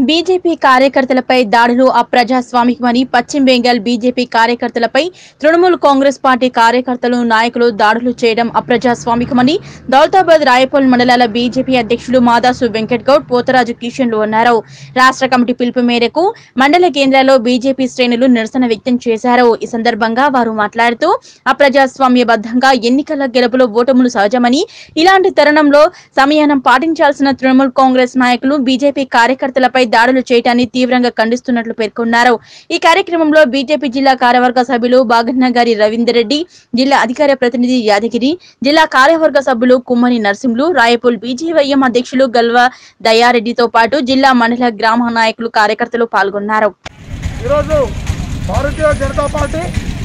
BJP కార్యకర్తలపై దాడులు అప్రజాస్వామికమని పశ్చిమ బెంగాల్ బీజేపీ కార్యకర్తలపై తృణమూల్ కాంగ్రెస్ పార్టీ కార్యకర్తలు నాయకులు దాడులు చేయడం అప్రజాస్వామికమని దౌలతాబాద్ రాయపూల్ మండలాల బీజేపీ అధ్యక్షులు మాదాసు వెంకట్ గౌడ్ పోతరాజు కిషన్లు అన్నారు రాష్ట్ర కమిటీ పిలుపు మేరకు మండల కేంద్రాల్లో బీజేపీ శ్రేణులు నిరసన వ్యక్తం చేశారు ఈ సందర్భంగా వారు మాట్లాడుతూ అప్రజాస్వామ్యబద్ధంగా ఎన్నికల గెలుపులో ఓటములు సహజమని ఇలాంటి తరుణంలో సంయమనం పాటించాల్సిన తృణమూల్ కాంగ్రెస్ నాయకులు బీజేపీ కార్యకర్తలపై దాడులు చేయడాన్ని తీవ్రంగా ఖండిస్తున్నట్లు పేర్కొన్నారు ఈ కార్యక్రమంలో బీజేపీ జిల్లా కార్యవర్గ సభ్యులు బాగన్నగారి రవీందర్ రెడ్డి జిల్లా అధికార ప్రతినిధి యాదగిరి జిల్లా కార్యవర్గ సభ్యులు కుమ్మరి నర్సింహులు రాయపూల్ బీజేవైఎం అధ్యక్షులు గల్వ దయారెడ్డితో పాటు జిల్లా మండల గ్రామ నాయకులు కార్యకర్తలు పాల్గొన్నారు ఈరోజు భారతీయ జనతా పార్టీ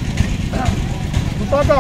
విశాఖ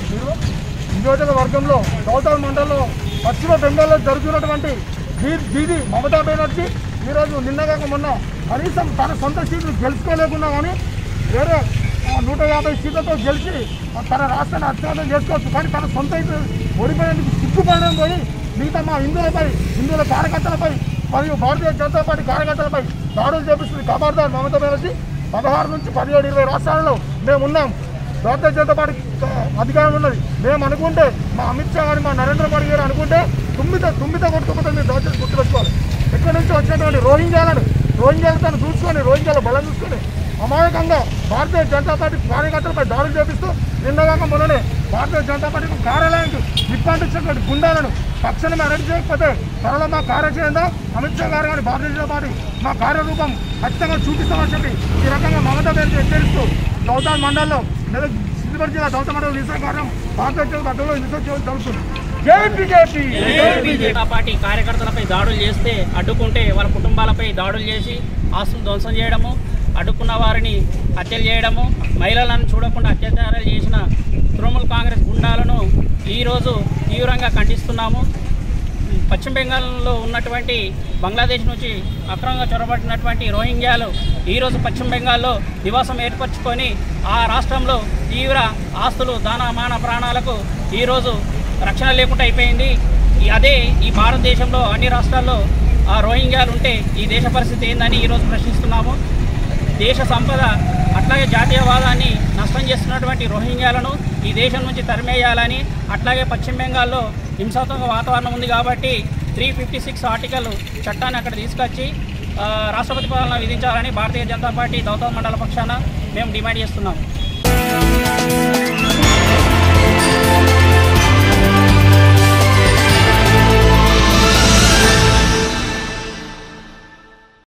నియోజకవర్గంలో గౌతమ్ మండలంలో పశ్చిమ బెంగాల్లో జరుగుతున్నటువంటి దీ- దీది మమతా బెనర్జీ ఈరోజు నిన్నగాక మొన్న కనీసం తన సొంత సీట్లు గెలుచుకోలేకున్నా కానీ వేరే ఆ, నూట యాభై సీట్లతో గెలిచి ఆ, తన రాష్ట్రాన్ని అత్యంతం చేసుకోవచ్చు కానీ తన సొంత ఇటు ఓడిపోయేందుకు సిగ్గుపడడం పోయి మిగతా మా హిందువులపై హిందువుల కార్యకర్తలపై మరియు భారతీయ జనతా పార్టీ కార్యకర్తలపై దాడులు చేపిస్తుంది ఖబర్దార్ మమతా బెనర్జీ పదహారు నుంచి పదిహేడు ఇరవై రాష్ట్రాలలో మేము ఉన్నాం భారతీయ జనతా పార్టీ ఆ, అధికారం ఉన్నది మేము అనుకుంటే మా అమిత్ షా గారు మా నరేంద్ర మోడీ గారు అనుకుంటే తుమ్మిత తుమ్మిత కొట్టుకుంటే మీరు దోషం గుర్తుపెట్టుకోవాలి ఎక్కడి నుంచి వచ్చినటువంటి రోహింగ్యాలను రోహింగ్యాలతో చూసుకొని రోహింగ్యాల బలం చూసుకొని అమాయకంగా భారతీయ జనతా పార్టీ కార్యకర్తలపై దాడులు చేపిస్తూ నిన్నగాక మొన్ననే భారతీయ జనతా పార్టీ కార్యాలయానికి నిప్పంటించినటువంటి గుండాలను తక్షణమే అరెస్ట్ చేయకపోతే త్వరలో మా కార్యాచరణ అమిత్ షా గారు కానీ భారతీయ జనతా పార్టీ మా కార్యరూపం ఖచ్చితంగా చూపిస్తామని చెప్పి ఈ రకంగా మమతా బెనర్జీ హెచ్చరిస్తూ గౌతమ్ మండలంలో లేదా సిద్దిపేట జిల్లా గౌతమ్ మండలం నిశ్చయకారం భారతీయ జనతా పార్టీలో నిశ్చయం జరుగుతుంది జై బీజేపీ జనతా పార్టీ కార్యకర్తలపై దాడులు చేస్తే అడ్డుకుంటే వాళ్ళ కుటుంబాలపై దాడులు చేసి ఆస్తులు ధ్వంసం చేయడము అడ్డుకున్న వారిని హత్యలు చేయడము మహిళలను చూడకుండా అత్యాచారాలు చేసిన తృణమూల్ కాంగ్రెస్ గుండాలను ఈరోజు తీవ్రంగా ఖండిస్తున్నాము పశ్చిమ బెంగాల్లో ఉన్నటువంటి బంగ్లాదేశ్ నుంచి అక్రమంగా చొరబడినటువంటి రోహింగ్యాలు ఈరోజు పశ్చిమ బెంగాల్లో నివాసం ఏర్పరచుకొని ఆ రాష్ట్రంలో తీవ్ర ఆస్తులు దాన మాన ప్రాణాలకు ఈరోజు రక్షణ లేకుండా అయిపోయింది ఈ అదే ఈ భారతదేశంలో అన్ని రాష్ట్రాల్లో ఆ రోహింగ్యాలు ఉంటే ఈ దేశ పరిస్థితి ఏందని ఈరోజు ప్రశ్నిస్తున్నాము దేశ సంపద అట్లాగే జాతీయవాదాన్ని నష్టం చేస్తున్నటువంటి రోహింగ్యాలను ఈ దేశం నుంచి తరిమేయాలని అట్లాగే పశ్చిమ బెంగాల్లో హింసాత్మక వాతావరణం ఉంది కాబట్టి త్రీ ఫిఫ్టీ సిక్స్ ఆర్టికల్ చట్టాన్ని అక్కడ తీసుకొచ్చి ఆ, రాష్ట్రపతి పాలన విధించాలని భారతీయ జనతా పార్టీ దౌతమ్ మండల పక్షాన మేము డిమాండ్ చేస్తున్నాము